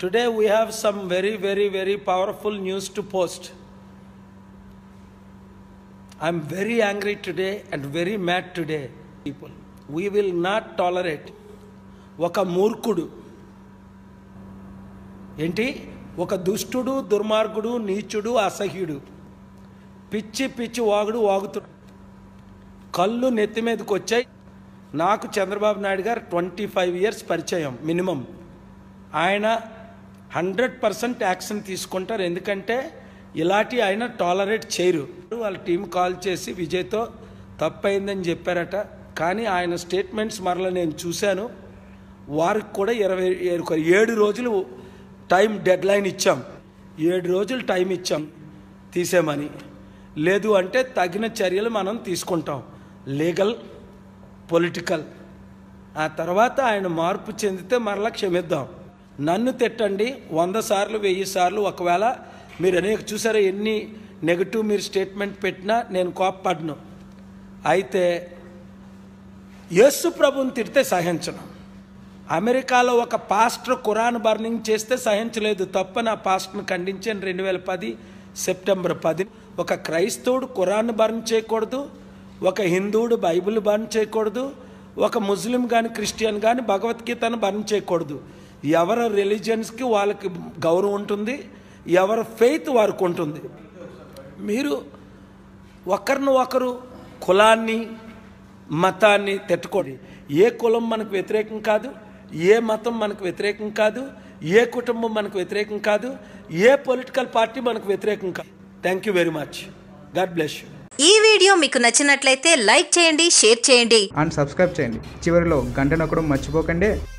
Today we have some very, very, very powerful news to post. I'm very angry today and very mad today, people. We will not tolerate ఒక మూర్ఖుడు ఏంటి ఒక దుష్టుడు దుర్మార్గుడు నీచుడు అసహ్యుడు పిచ్చి పిచ్చి వాగుడు వాగుతుడు కళ్ళు నెత్తి మీదకి వచ్చాయి నాకు Chandrababu Naidu garu twenty five years పరిచయం మినిమం ఆయన హండ్రెడ్ పర్సెంట్ యాక్షన్ తీసుకుంటారు ఎందుకంటే ఇలాంటి ఆయన టాలరేట్ చేయరు వాళ్ళ టీం కాల్ చేసి విజయ్తో తప్పైందని చెప్పారట కానీ ఆయన స్టేట్మెంట్స్ మరలా నేను చూశాను వారికి కూడా ఇరవై ఒక ఏడు రోజులు టైం డెడ్ లైన్ ఇచ్చాం ఏడు రోజులు టైం ఇచ్చాం తీసేమని లేదు అంటే తగిన చర్యలు మనం తీసుకుంటాం లీగల్ పొలిటికల్ ఆ తర్వాత ఆయన మార్పు చెందితే మరలా క్షమిద్దాం నన్ను తిట్టండి వంద సార్లు వెయ్యి సార్లు ఒకవేళ మీరు అనేక చూసారా ఎన్ని నెగటివ్ మీరు స్టేట్మెంట్ పెట్టినా నేను కోప్పడను అయితే యేసు ప్రభుని తిడితే సహించను అమెరికాలో ఒక పాస్టర్ ఖురాన్ బర్నింగ్ చేస్తే సహించలేదు తప్పని ఆ పాస్టర్ను ఖండించాను రెండు వేల పది సెప్టెంబర్ పది ఒక క్రైస్తవుడు ఖురాన్ బర్న్ చేయకూడదు ఒక హిందువుడు బైబిల్ బర్న్ చేయకూడదు ఒక ముస్లిం కానీ క్రిస్టియన్ కానీ భగవద్గీతను బర్న్ చేయకూడదు ఎవరి రిలీజియన్స్కి వాళ్ళకి గౌరవం ఉంటుంది ఎవరి ఫెయిత్ వారికి ఉంటుంది మీరు ఒకరిని ఒకరు కులాన్ని మతాన్ని తిట్టుకోండి ఏ కులం మనకు వ్యతిరేకం కాదు ఏ మతం మనకు వ్యతిరేకం కాదు ఏ కుటుంబం మనకు వ్యతిరేకం కాదు ఏ పొలిటికల్ పార్టీ మనకు వ్యతిరేకం కాదు thank you very much God bless you ఈ వీడియో మీకు నచ్చినట్లయితే లైక్ చేయండి షేర్ చేయండి అండ్ సబ్స్క్రైబ్ చేయండి చివరిలో గంట నొక్కడం మర్చిపోకండి